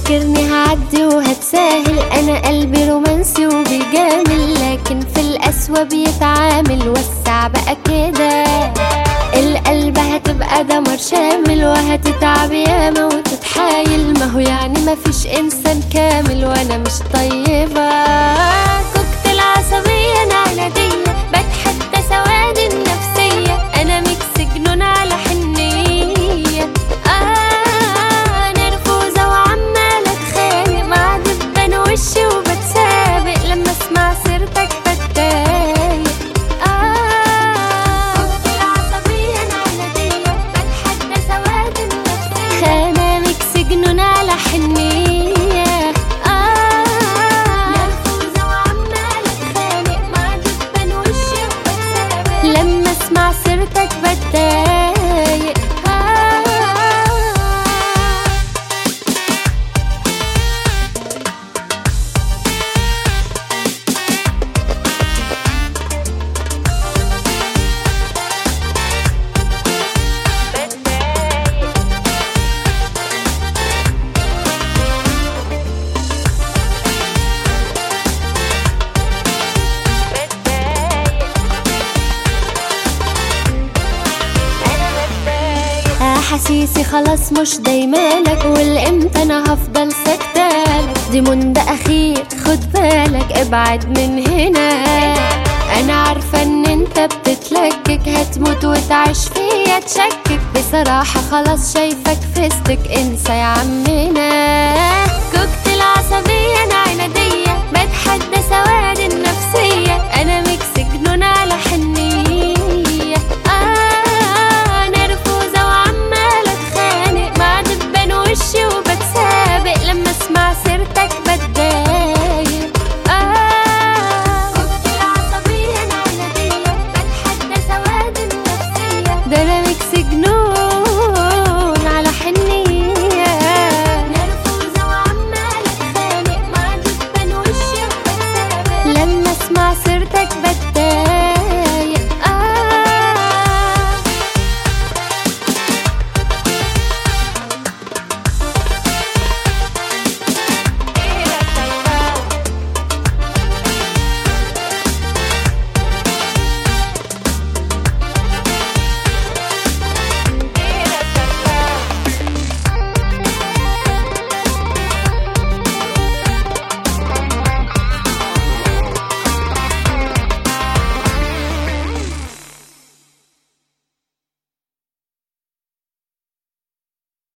فاكرني هعدي وهتساهل انا قلبي رومانسي وبيجامل لكن في القسوة بيتعامل وسع بقى كده القلب هتبقى دمر شامل وهتتعب ياما وتتحايل ما هو يعني مفيش انسان كامل وانا مش طيبة كوكتيل عصبية نعنادية بتحدى سوادي النفسية انا ميكس جنون على حنية آه نرفوزة وعمالة اتخانق مع دبان وشي وبتسابق لما اسمع سيرتك بتضايق آه كوكتيل عصبية نعنادية بتحدى سواد النفسية أنا ميكس جنون على حنية آه نرفوزة وعمالة اتخانق مع دبان وشي وبتسابق لما اسمع سيرتك بتضايق آه احاسيسي خلاص مش دايمالك والامتى انا هفضل سكتالك دي منده اخير خد بالك ابعد من هنا انا عارفه ان انت بتتلكك هتموت وتعيش فيا تشكك بصراحه خلاص شايفك فستك انسى يا عمنا كوكتيل عصبيه انا عناديه بتحدى سواد الناس